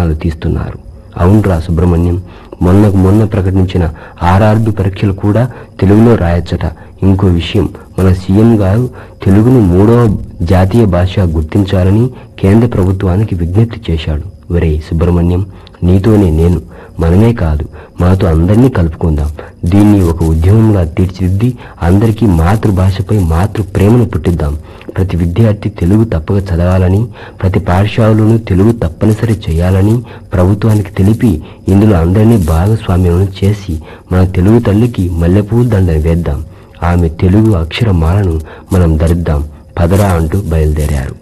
ప్రాణాలు తీస్తున్నారు అవునరా సుబ్రహ్మణ్యం మొన్నకు మొన్న ప్రకటించిన ఆర్ఆర్బి పరీక్షలు కూడా తెలుగులో రాయొచ్చట ఇంకో విషయం మన సీఎం గారు తెలుగును మూడవ జాతీయ భాష గుర్తించాలని కేంద్ర ప్రభుత్వానికి విజ్ఞప్తి చేశాడు ఒరే సుబ్రహ్మణ్యం నీతోనే నేను మనమే కాదు మనతో అందరినీ కలుపుకుందాం దీన్ని ఒక ఉద్యమంగా తీర్చిదిద్ది అందరికీ మాతృభాషపై మాతృ ప్రేమను పుట్టిద్దాం ప్రతి విద్యార్థి తెలుగు తప్పక చదవాలని ప్రతి పాఠశాలలోనూ తెలుగు తప్పనిసరి చేయాలని ప్రభుత్వానికి తెలిపి ఇందులో అందరినీ భాగస్వామ్యం చేసి మన తెలుగు తల్లికి మల్లెపూల దండని వేద్దాం ఆమె తెలుగు అక్షరమాలను మనం ధరిద్దాం పదరా అంటూ బయలుదేరారు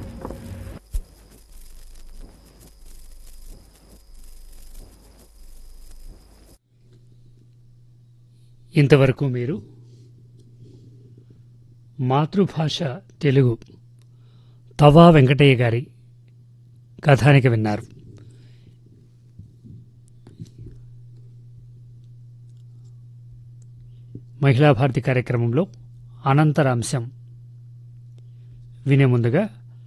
ఇంతవరకు మీరు మాతృభాష తెలుగు తవా వెంకటయ్య గారి కథానిక విన్నారు మహిళా భారతి కార్యక్రమంలో అనంతర అంశం వినే ముందుగా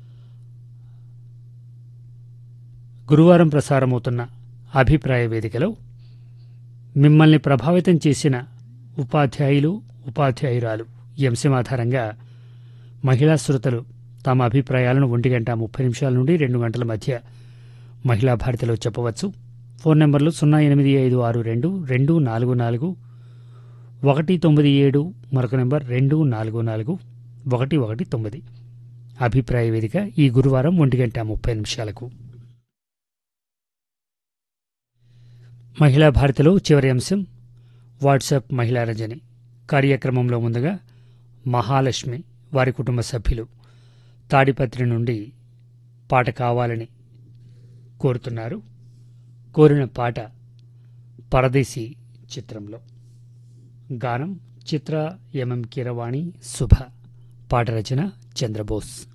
గురువారం ప్రసారమవుతున్న అభిప్రాయ వేదికలో మిమ్మల్ని ప్రభావితం చేసిన ఉపాధ్యాయులు ఉపాధ్యాయురాలు ఈ అంశం ఆధారంగా మహిళా శ్రోతలు తమ అభిప్రాయాలను ఒంటి గంట ముప్పై నిమిషాల నుండి రెండు గంటల మధ్య మహిళా భారతిలో చెప్పవచ్చు ఫోన్ నెంబర్లు సున్నా ఎనిమిది ఐదు ఆరు రెండు రెండు నాలుగు నాలుగు ఒకటి తొమ్మిది ఏడు మరొక నెంబర్ రెండు నాలుగు నాలుగు ఒకటి ఒకటి తొమ్మిది అభిప్రాయ వేదిక ఈ గురువారం ఒంటి గంట ముప్పై నిమిషాలకు మహిళా భారతిలో చివరి అంశం వాట్సాప్ మహిళా రజని కార్యక్రమంలో ముందుగా మహాలక్ష్మి వారి కుటుంబ సభ్యులు తాడిపత్రి నుండి పాట కావాలని కోరుతున్నారు కోరిన పాట పరదేశీ చిత్రంలో గానం చిత్ర ఎంఎం కీరవాణి శుభ పాట రచన చంద్రబోస్